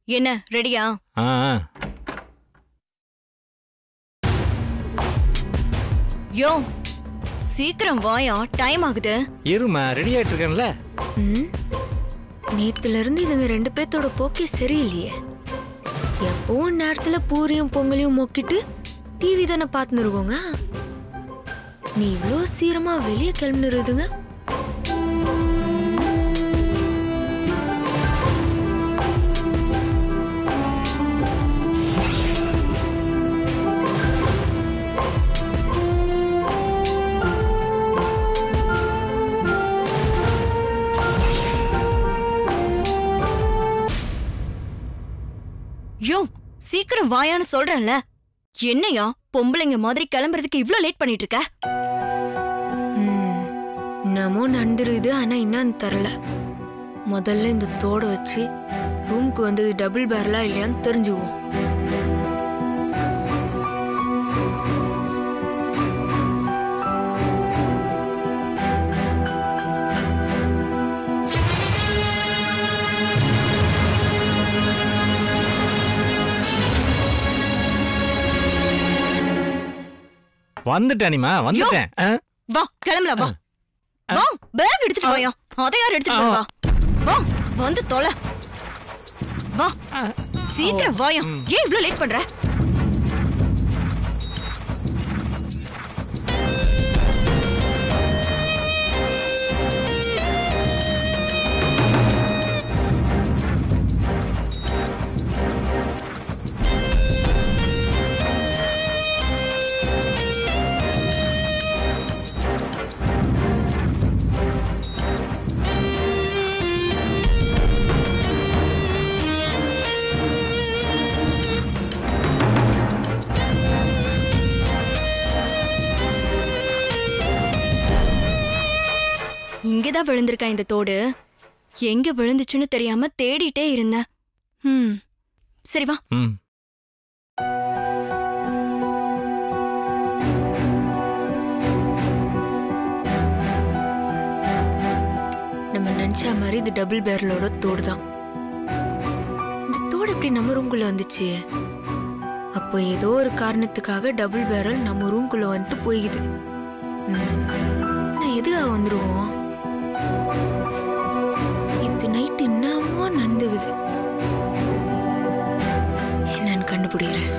என்ன ரெடியா ஆ ஆ. யோ சீக்கிரம் வாயா டைம் ஆகுது இருமா ரெடி ஆயிட்டு இருக்கேன்ல ம் நேத்துல இருந்து இதுங்க ரெண்டு பேர்த்தோட போக்கே சரியில்லையே எப்பவும் நேரத்துல பூரியும் பொங்கலையும் மொக்கிட்டு டிவி தானே பார்த்துன்னு இருக்கோங்க நீ இவ்வளோ சீரமா வெளியே கிளம்புறதுங்க யோ சீக்கிரம் வாயான்னு சொல்றேன்ல என்னையா பொம்பளைங்க மாதிரி கிளம்புறதுக்கு இவ்ளோ லேட் பண்ணிட்டு இருக்க ம், என்னமோ நடந்துருது ஆனா என்னன்னு தரல முதல்ல இந்த தோடை வச்சு ரூமுக்கு வந்தது டபுள் பேரலா இல்லையான்னு தெரிஞ்சுக்குவோம் வந்துட்டேனிமா வந்துட்டேன் ஆ? வா கிளம்பலாம் வா வா பேக் எடுத்துட்டு வாயா அதை யார் எடுத்துட்டு வா வா வந்து தொலை வா சீக்கிரம் வாயா ஏன் இவ்ளோ லேட் பண்ற இங்கதான் விழுந்திருக்கா இந்த தோடு எங்க விழுந்துச்சுன்னு தெரியாம தேடிட்டே இருந்தேன் ம் சரி வா ம் நம்ம நினைச்ச மாதிரி இது டபுள் பேரலோட தோடு தான் இந்த தோடு எப்படி நம்ம ரூம்குள்ள வந்துச்சு அப்போ ஏதோ ஒரு காரணத்துக்காக டபுள் பேரல் நம்ம ரூம்குள்ள வந்துட்டு போய்க்குது ம், ஆனா எதுக்காக வந்துருவோம் இது நைட் என்னமோ நடந்துக்குது என்னன்னு கண்டுபிடிக்கிறேன்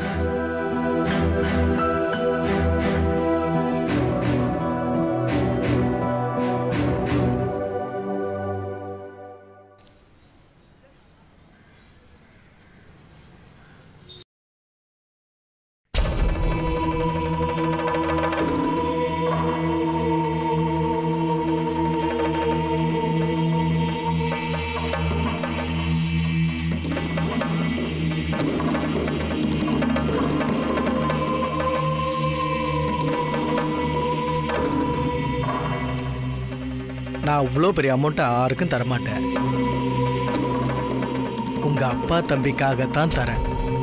நான் அவ்வளோ பெரிய அமௌண்ட்டை யாருக்கும் தரமாட்டேன் உங்க அப்பா தம்பிக்காகத்தான் தரேன்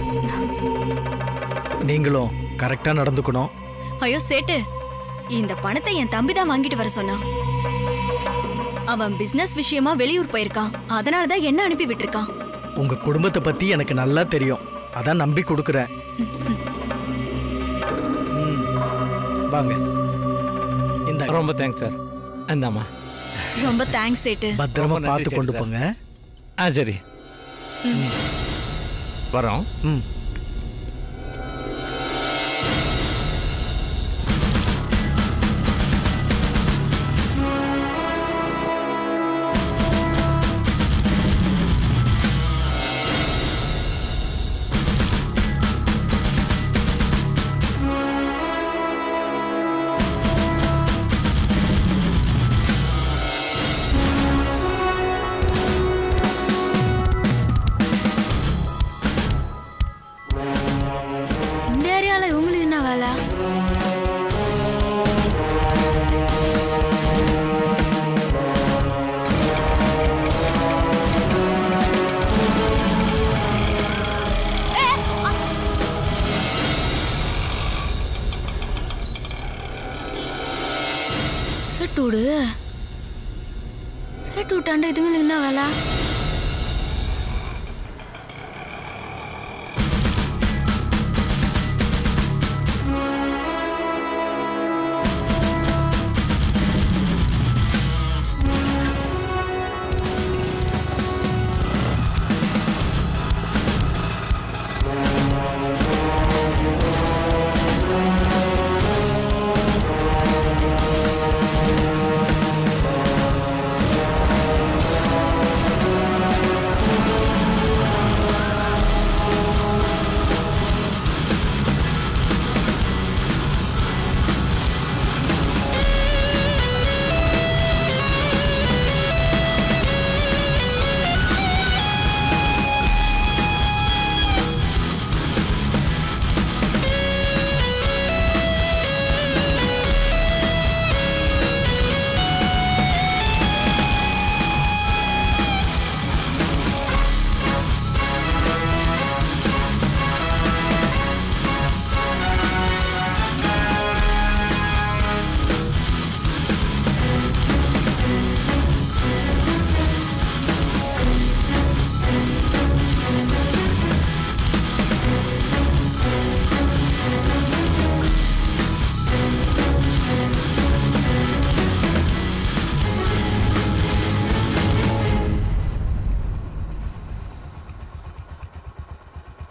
நீங்களும் கரெக்டா நடந்துக்கணும் ஐயோ சேட்டு இந்த பணத்தை என் தம்பி தான் வாங்கிட்டு வர சொன்னான் அவன் பிசினஸ் விஷயமா வெளியூர் போயிருக்கான் அதனால தான் என்ன அனுப்பி விட்டிருக்கான் உங்க குடும்பத்தை பத்தி எனக்கு நல்லா தெரியும் அதான் நம்பி கொடுக்குறேன் ம், வாங்க இந்த ரொம்ப தேங்க்ஸ் சார் இந்தாம்மா ரொம்ப தேங்க்ஸ் சேட்டு பத்திரமா ரொம்ப நன்றி பார்த்து சரி, கொண்டு சார். போங்க ஆ சரி வரோம் ம் இந்த ஏரியால இவங்களுக்கு என்ன வேலை சேட்டூடு சேட்டு விட்டாண்ட இதுங்களுக்கு என்ன வேலை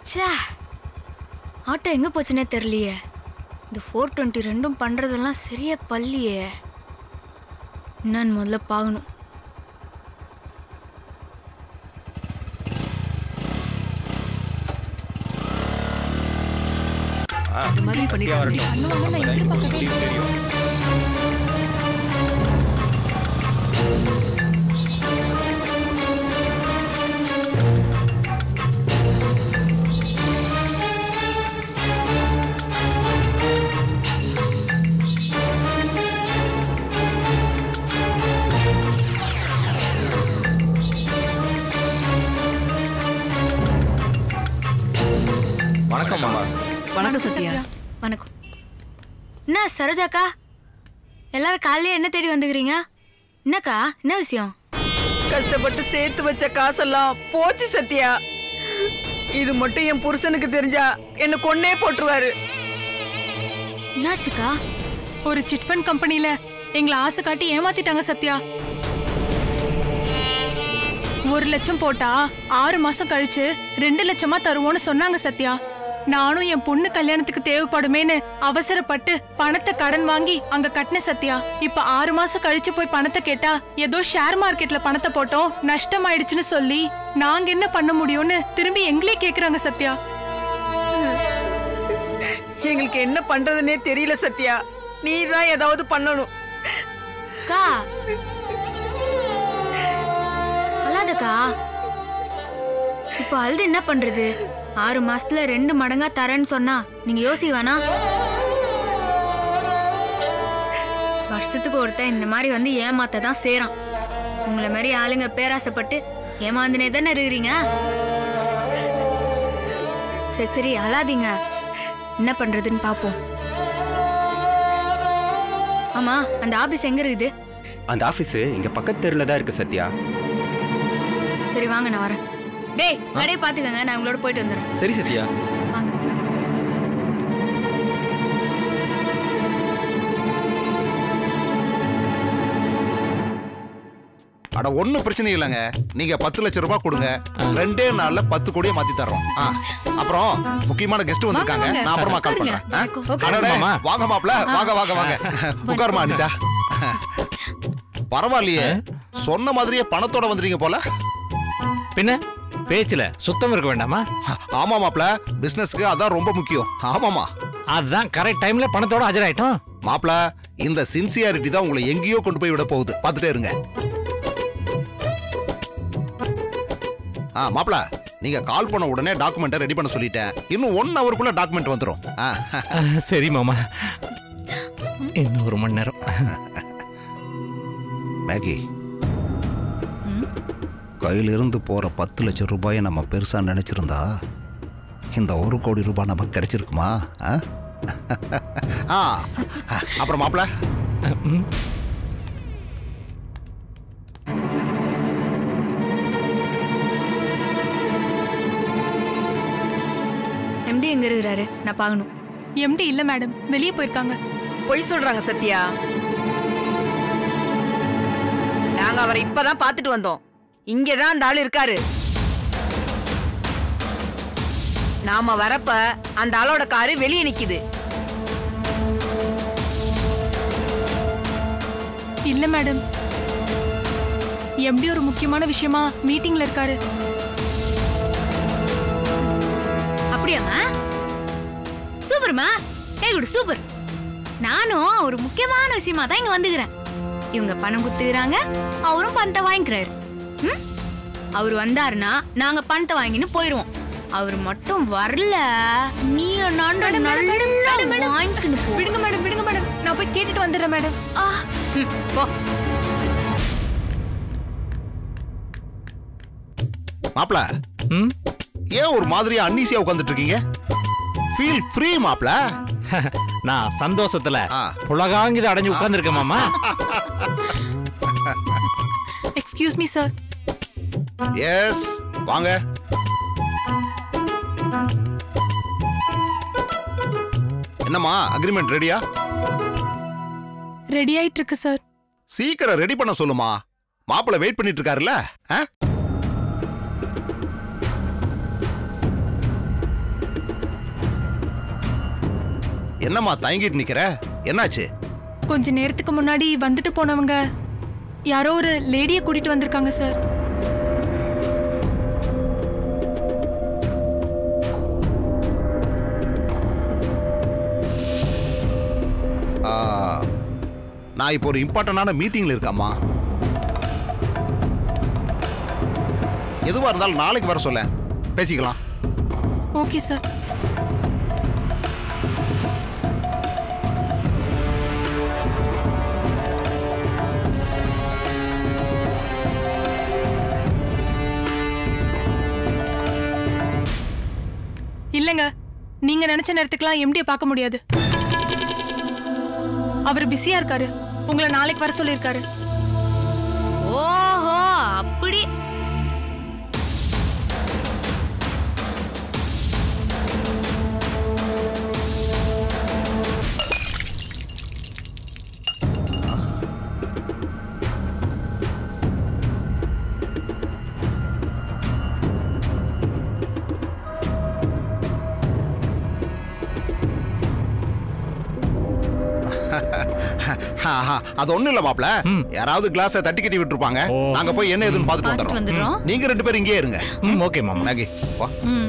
ச்சே ஆட்டோ எங்க போச்சுன்னே தெரியலையே இந்த ஃபோர் டுவெண்ட்டி ரெண்டும் பண்றதெல்லாம் சரியா பல்லியே என்னன்னு முதல்ல பார்க்கணும் இந்த மாதிரி பண்ணிட்டாங்க பண்ணுவாங்க நான் எதிர்பார்க்கவே இல்லை. வணக்கம்மா வணக்கம் சத்யா வணக்கம் என்ன சரோஜாக்கா எல்லாரும் காலையில என்ன தேடி வந்துக்கிறீங்க என்னக்கா என்ன விஷயம் கஷ்டப்பட்டு சேர்த்து வச்ச காசெல்லாம் போச்சு சத்யா இது மட்டும் என் புருஷனுக்கு தெரிஞ்சா என்ன கொன்னே போட்டுருவாரு என்னாச்சுக்கா ஒரு சிட் ஃபண்ட் கம்பெனில எங்களை ஆசை காட்டி ஏமாத்திட்டாங்க சத்யா ஒரு லட்சம் போட்டா ஆறு மாசம் கழிச்சு ரெண்டு லட்சமா தருவோம்னு சொன்னாங்க சத்யா நானும் என் பொண்ணு கல்யாணத்துக்கு தேவைப்படுமேன்னு அவசரப்பட்டு பணத்தை கடன் வாங்கி அங்க கட்டின சத்யா இப்ப ஆறு மாசம் கழிச்சு போய் பணத்தை கேட்டா ஏதோ ஷேர் மார்க்கெட்ல பணத்தை போட்டோம் நஷ்டம் ஆயிடுச்சுன்னு சொல்லி நாங்க என்ன பண்ண முடியும்னு திரும்பி எங்களே கேக்குறாங்க சத்யா எங்களுக்கு என்ன பண்றதுன்னே தெரியல சத்யா நீ தான் ஏதாவது பண்ணணும் அக்கா அழாதக்கா இப்போ அழுது என்ன பண்றது ஆறு மாசத்துல ரெண்டு மடங்கா தரேன்னு சொன்னா நீங்க யோசிக்க வேணாம் வருஷத்துக்கு ஒருத்தன் இந்த மாதிரி வந்து ஏமாத்த தான் சேரான் உங்களை மாதிரி ஆளுங்க பேராசைப்பட்டு ஏமாந்துனே தானே இருக்கிறீங்க சரி சரி அழாதீங்க என்ன பண்றதுன்னு பாப்போம் ஆமா அந்த ஆபீஸ் எங்க இருக்குது அந்த ஆபீஸ் இங்க பக்கத்து தெருல தான் இருக்கு சத்யா சரி வாங்க நான் வரேன் டேய் கடையை பாத்துக்கங்க நான் உங்களோட போயிட்டு வந்துடுறேன் சரி சத்யா வாங்க அட ஒண்ணும் பிரச்சனை இல்லைங்க நீங்க பத்து லட்சம் ரூபாய் கொடுங்க ரெண்டே நாள்ல பத்து கோடியை மாத்தி தர்றோம் ஆ, அப்புறம் முக்கியமான கெஸ்ட் வந்திருக்காங்க வாங்க. நான் அப்புறமா கால் பண்றேன் ஆ? உட்காருங்க. அடடே, மாமா. வாங்க மாப்ள வாங்க வாங்க வாங்க உட்காருமா அனிதா பரவாயில்லையே சொன்ன மாதிரியே பணத்தோட வந்துட்டீங்க போல பின்ன பேச்சுல சுத்தம் இருக்க வேண்டாமா ஆமா மாப்ள பிசினஸ்க்கு அதான் ரொம்ப முக்கியம் ஆமாமா அதான் கரெக்ட் டைம்ல பணத்தோட ஆஜராயிட்டோம் மாப்ள இந்த சின்சியாரிட்டி தான் உங்களை எங்கேயோ கொண்டு போய் விட போகுது பார்த்துட்டே இருங்க ஆ மாப்ள நீங்க கால் பண்ண உடனே டாக்குமெண்ட்டை ரெடி பண்ண சொல்லிட்டேன் இன்னும் ஒன் ஹவருக்குள்ள டாக்குமெண்ட் வந்துடும் ஆ, அஹ், சரி மாமா இன்னும் ஒரு மணி நேரம் மேகி கையிலிருந்து போற பத்து லட்சம் ரூபாயை நம்ம பெருசா நினைச்சிருந்தா இந்த ஒரு கோடி ரூபாய் நமக்கு கிடைச்சிருக்குமா ஆ? ஆ அப்புறம் மாப்ள ம். எம்டி எங்க இருக்கிறாரு நான் பார்க்கணும் எம்டி இல்ல மேடம் வெளியே போயிருக்காங்க பொய் சொல்றாங்க சத்யா நாங்க அவரை இப்பதான் பார்த்துட்டு வந்தோம் இங்கதான் அந்த ஆள் இருக்காரு நாம வரப்ப அந்த ஆளோட காரு வெளியே நிக்குது இல்ல மேடம் எம்டி ஒரு முக்கியமான விஷயமா மீட்டிங்ல இருக்காரு அப்படியாம்மா சூப்பர்மா கை கொடு சூப்பர் நானும் ஒரு முக்கியமான விஷயமா தான் இங்க வந்துக்கிறேன் இவங்க பணம் குத்துக்கிறாங்க அவரும் பணத்தை வாங்கிக்கிறாரு ம்? அவர் வந்தாருன்னா நாங்க பணத்தை வாங்கின்னு போயிருவோம் அவர் மட்டும் வரல நீ நான் நல்லா வாங்கிக்கணும் போ விடுங்க மேடம் விடுங்க மேடம் நான் போய் கேட்டுட்டு வந்துடுறேன் மேடம் ஆ ம், போ மாப்ள ம் ஏன் ஒரு மாதிரியா அன்னீசியா உட்காந்துட்டு இருக்கீங்க ஃபீல் ஃப்ரீ மாப்ள நான் சந்தோஷத்துல ஆ. புலகாங்கித அடைஞ்சு உட்கார்ந்துருக்கேன் மாமா எக்ஸ்கியூஸ் மீ சார் எஸ் வாங்க என்னம்மா அக்ரிமெண்ட் ரெடியா ரெடி ஆயிட்டு இருக்கு சார் சீக்கிரம் ரெடி பண்ண சொல்லுமா மாப்பிள்ளை வெயிட் பண்ணிட்டு இருக்காருல்ல ஆ? என்னம்மா தயங்கிட்டு நிக்கிற என்னாச்சு கொஞ்ச நேரத்துக்கு முன்னாடி வந்துட்டு போனவங்க யாரோ ஒரு லேடிய கூட்டிட்டு வந்திருக்காங்க சார் ஆ, நான் இப்போ ஒரு இம்பார்ட்டண்டான மீட்டிங்ல இருக்கேம்மா எதுவா இருந்தாலும் நாளைக்கு வர சொல்ல பேசிக்கலாம் ஓகே சார் இல்லங்க நீங்க நினைச்ச நேரத்துக்குலாம் எம்டிய பார்க்க முடியாது அவர் பிஸியா இருக்காரு உங்களை நாளைக்கு வர சொல்லியிருக்காரு ஓஹோ அப்படி ஆஹா, அது ஒண்ணும் இல்ல மாப்ள யாராவது கிளாஸ தட்டி கட்டி விட்டுருப்பாங்க ஓ. நாங்க போய் என்ன ஏதுன்னு பாத்துட்டு பார்த்துட்டு வந்துடுறோம் வந்துடுறோம் நீங்க ரெண்டு பேரும் இங்கேயே இருங்க ம் ஓகே மாமா நகி வா ம்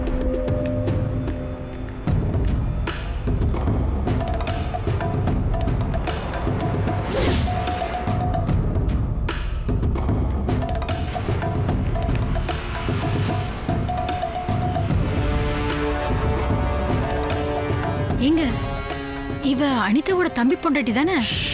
ஏங்க இவ அனிதாவோட தம்பி பொண்டாட்டி தானே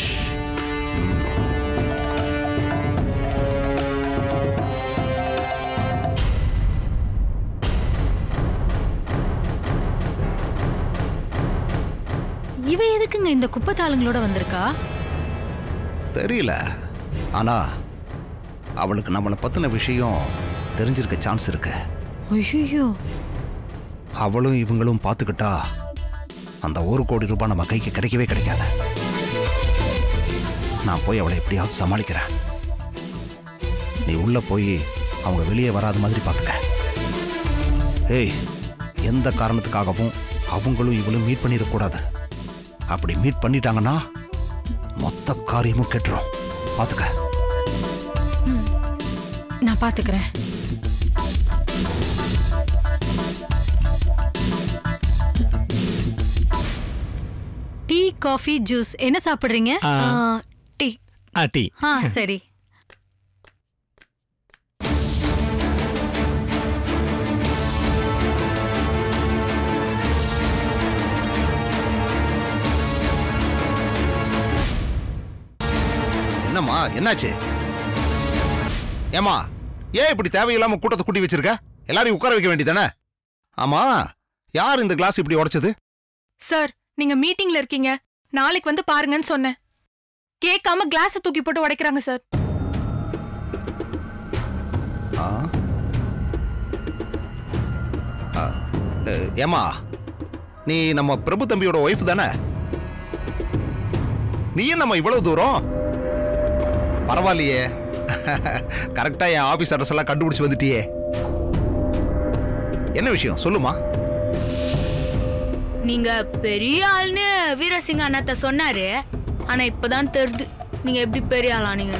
இவ எதுக்குங்க இந்த குப்பத்தாளுங்களோட வந்திருக்கா தெரியல ஆனா அவளுக்கு நம்மளை பத்தின விஷயம் தெரிஞ்சிருக்க சான்ஸ் இருக்கு ஐயோ அவளும் இவங்களும் பார்த்துக்கிட்டா அந்த ஒரு கோடி ரூபாய் நம்ம கைக்கு கிடைக்கவே கிடைக்காது நான் போய் அவளை எப்படியாவது சமாளிக்கிறேன் நீ உள்ள போய் அவங்க வெளியே வராத மாதிரி பார்த்துக்க ஏய் எந்த காரணத்துக்காகவும் அவங்களும் இவளும் மீட் பண்ணிடக்கூடாது அப்படி மீட் பண்ணிட்டாங்கன்னா மொத்த காரியமும் கெட்டுரும் பார்த்துக்க நான் பாத்துக்கிறேன் டீ காஃபி ஜூஸ் என்ன சாப்பிடுறீங்க ஆ, டீ ஆ டீ ஆ சரி என்னம்மா என்னாச்சு ஏம்மா ஏன் இப்படி தேவையில்லாம கூட்டத்தை கூட்டி வச்சிருக்க எல்லாரையும் உட்கார வைக்க வேண்டியதானே ஆமா யார் இந்த கிளாஸ் இப்படி உடைச்சது சார் நீங்க மீட்டிங்ல இருக்கீங்க நாளைக்கு வந்து பாருங்கன்னு சொன்னேன் கேட்காம கிளாஸ் தூக்கி போட்டு உடைக்கிறாங்க சார் ஆ? ஆ, அ, ஏம்மா நீ நம்ம பிரபு தம்பியோட ஒய்ஃப் தானே நீ ஏன் நம்ம இவ்வளவு தூரம் பரவாயில்லையே கரெக்டா என் ஆபீஸ் அட்ரஸ் எல்லாம் கண்டுபிடிச்சு வந்துட்டியே என்ன விஷயம் சொல்லுமா நீங்க பெரிய ஆள்னு வீரசிங்க அண்ணாத்த சொன்னாரு ஆனா இப்பதான் தெரியுது நீங்க எப்படி பெரிய ஆளானீங்க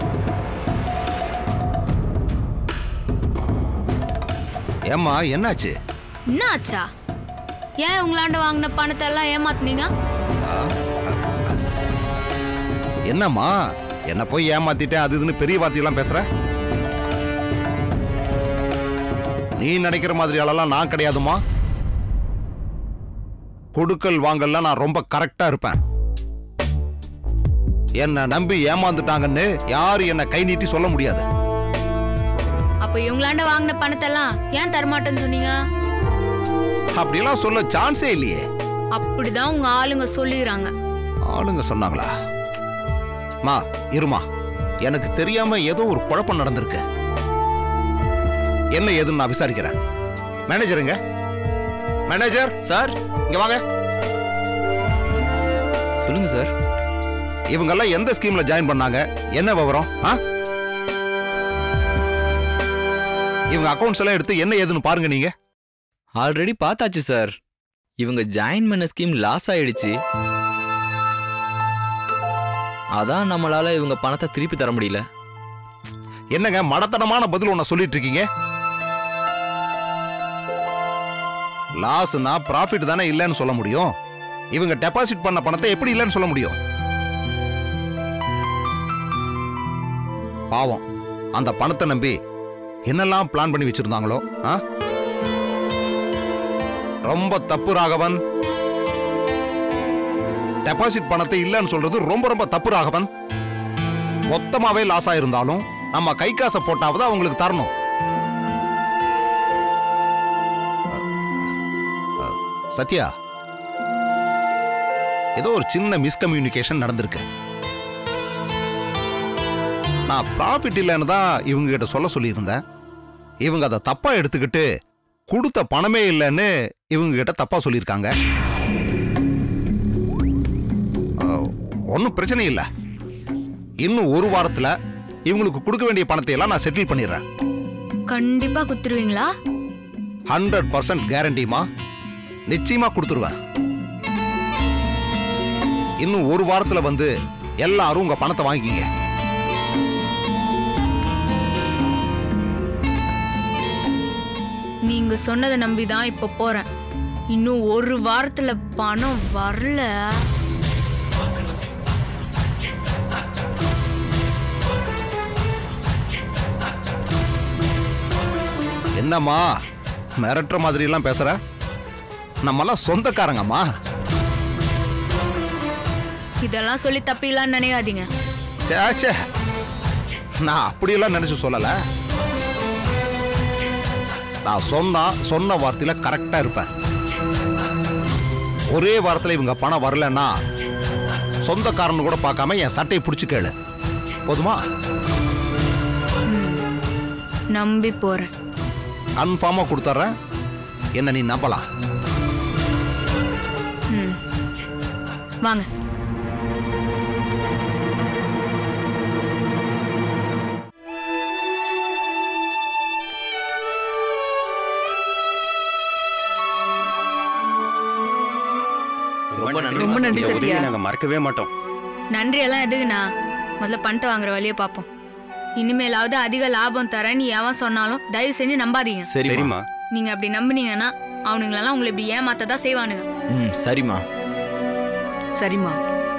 ஏம்மா என்னாச்சு என்ன ஆச்சா ஏன் உங்களாண்ட வாங்கின பணத்தை எல்லாம் ஏமாத்துனீங்க என்னம்மா என்ன போய் ஏமாத்திட்டேன் அது இதுன்னு பெரிய வார்த்தையெல்லாம் பேசுற நீ நினைக்கிற மாதிரி ஆளெல்லாம் நான் கிடையாதுமா கொடுக்கல் வாங்கல்லாம் நான் ரொம்ப கரெக்டா இருப்பேன் என்ன நம்பி ஏமாந்துட்டாங்கன்னு யாரும் என்ன கை நீட்டி சொல்ல முடியாது அப்ப இவங்களாண்ட வாங்கின பணத்தை எல்லாம் ஏன் தரமாட்டேன்னு சொன்னீங்க அப்படியெல்லாம் சொல்ல சான்ஸே இல்லையே அப்படிதான் உங்க ஆளுங்க சொல்லிடுறாங்க ஆளுங்க சொன்னாங்களா மா இருமா எனக்கு தெரியாம ஏதோ ஒரு குழப்பம் நடந்திருக்கு என்ன ஏதுன்னு நான் விசாரிக்கிறேன் மேனேஜருங்க மேனேஜர் சார் இங்க வாங்க சொல்லுங்க சார் இவங்க எல்லாம் எந்த ஸ்கீம்ல ஜாயின் பண்ணாங்க என்ன விவரம் ஆ இவங்க அக்கவுண்ட்ஸ் எல்லாம் எடுத்து என்ன ஏதுன்னு பாருங்க நீங்க ஆல்ரெடி பார்த்தாச்சு சார் இவங்க ஜாயின் பண்ண ஸ்கீம் லாஸ் ஆயிடுச்சு அதான் நம்மளால இவங்க பணத்தை திருப்பி தர முடியல என்னங்க மடத்தனமான பதில் ஒண்ண சொல்லிட்டு இருக்கீங்க லாஸ்னா ப்ராஃபிட் தானே இல்லைன்னு சொல்ல முடியும் இவங்க டெபாசிட் பண்ண பணத்தை எப்படி இல்லைன்னு சொல்ல முடியும் பாவம் அந்த பணத்தை நம்பி என்னெல்லாம் பிளான் பண்ணி வச்சிருந்தாங்களோ ஆ? ரொம்ப தப்பு ராகவன் டெபாசிட் பணத்தை இல்லைன்னு சொல்றது ரொம்ப ரொம்ப தப்பு ராகவன் மொத்தமாவே லாஸ் ஆயிருந்தாலும் நம்ம கை காசை போட்டாவது அவங்களுக்கு தரணும் அ, அ, சத்யா ஏதோ ஒரு சின்ன மிஸ்கம்யூனிகேஷன் நடந்திருக்கு நான் ப்ராஃபிட் இல்லைன்னு தான் இவங்க கிட்ட சொல்ல சொல்லியிருந்தேன் இவங்க அதை தப்பா எடுத்துக்கிட்டு கொடுத்த பணமே இல்லைன்னு இவங்க கிட்ட தப்பா சொல்லியிருக்காங்க ஒன்றும் பிரச்சனை இல்லை இன்னும் ஒரு வாரத்துல இவங்களுக்கு கொடுக்க வேண்டிய பணத்தை எல்லாம் நான் செட்டில் பண்ணிடுறேன் கண்டிப்பா குத்துருவீங்களா ஹண்ட்ரட் பர்சன்ட் கேரண்டிமா நிச்சயமா கொடுத்துருவேன் இன்னும் ஒரு வாரத்துல வந்து எல்லாரும் உங்க பணத்தை வாங்கிக்கிங்க நீங்க சொன்னதை நம்பி தான் இப்ப போறேன் இன்னும் ஒரு வாரத்துல பணம் வரல என்னம்மா மிரட்டுற மாதிரி எல்லாம் பேசுற நம்மெல்லாம் சொந்தக்காரங்கம்மா இதெல்லாம் சொல்லி தப்பிலான்னு நினைக்காதீங்க ச்சே, ச்சே நான் அப்படியெல்லாம் நினைச்சு சொல்லல நான் சொன்னா சொன்ன வார்த்தையில கரெக்டா இருப்பேன் ஒரே வாரத்துல இவங்க பணம் வரலன்னா சொந்தக்காரன்னு கூட பார்க்காம என் சட்டையை பிடிச்சு கேளு போதுமா நம்பி போறேன் கன்ஃபார்மா கொடுத்துட்றேன் என்ன நீ நம்பலாம் ம். வாங்க ரொம்ப நன்றி ரொம்ப நன்றி, இந்த உதவியை சத்யா. நாங்க மறக்கவே மாட்டோம் நன்றி எல்லாம் எதுக்குண்ணா முதல்ல பணத்தை வாங்குற வழியை பார்ப்போம் இனிமேலாவது அதிக லாபம் தரேன்னு எவன் சொன்னாலும் தயவு செஞ்சு நம்பாதீங்க சரிம்மா நீங்க அப்படி நம்புனீங்கன்னா அவனுங்களெல்லாம் உங்களை இப்படி ஏமாத்ததான் செய்வானுங்க ம் சரிம்மா சரிம்மா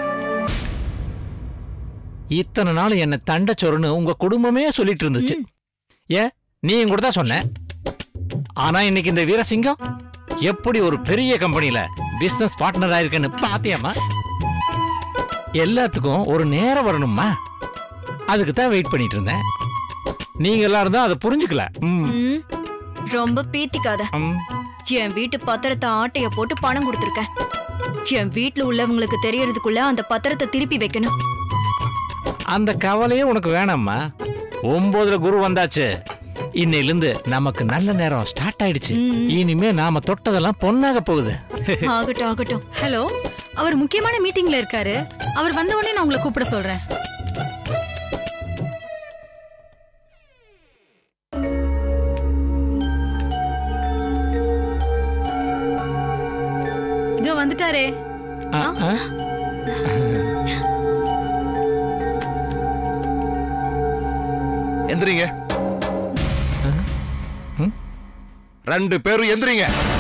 இத்தனை நாள் என்ன தண்டச்சோறுன்னு உங்க குடும்பமே சொல்லிட்டு இருந்துச்சு ஏன் நீயும் கூட தான் சொன்ன ஆனா இன்னைக்கு இந்த வீரசிங்கம் எப்படி ஒரு பெரிய கம்பெனில பிசினஸ் பார்ட்னர் ஆயிருக்குன்னு பாத்தியாமா எல்லாத்துக்கும் ஒரு நேரம் வரணுமா அதுக்கு தான் வெயிட் பண்ணிட்டு இருந்தேன் நீங்க எல்லாரும் தான் அதை புரிஞ்சுக்கல ம், ம், ரொம்ப பீத்திக்காத ம். என் வீட்டு பத்திரத்தை ஆட்டைய போட்டு பணம் கொடுத்துருக்கேன் என் வீட்ல உள்ளவங்களுக்கு தெரியறதுக்குள்ள அந்த பத்திரத்தை திருப்பி வைக்கணும் அந்த கவலையே உனக்கு வேணாம்மா ஒன்பதுல குரு வந்தாச்சு இன்னையிலிருந்து நமக்கு நல்ல நேரம் ஸ்டார்ட் ஆயிடுச்சு இனிமே நாம தொட்டதெல்லாம் பொண்ணாக போகுது ஆகட்டும் ஆகட்டும் ஹலோ அவர் முக்கியமான மீட்டிங்ல இருக்காரு அவர் வந்த உடனே நான் உங்களை கூப்பிட சொல்றேன் இதோ வந்துட்டாரே ஆ, ஆ. எந்திரிங்க ரெண்டு பேரும் எந்திரிங்க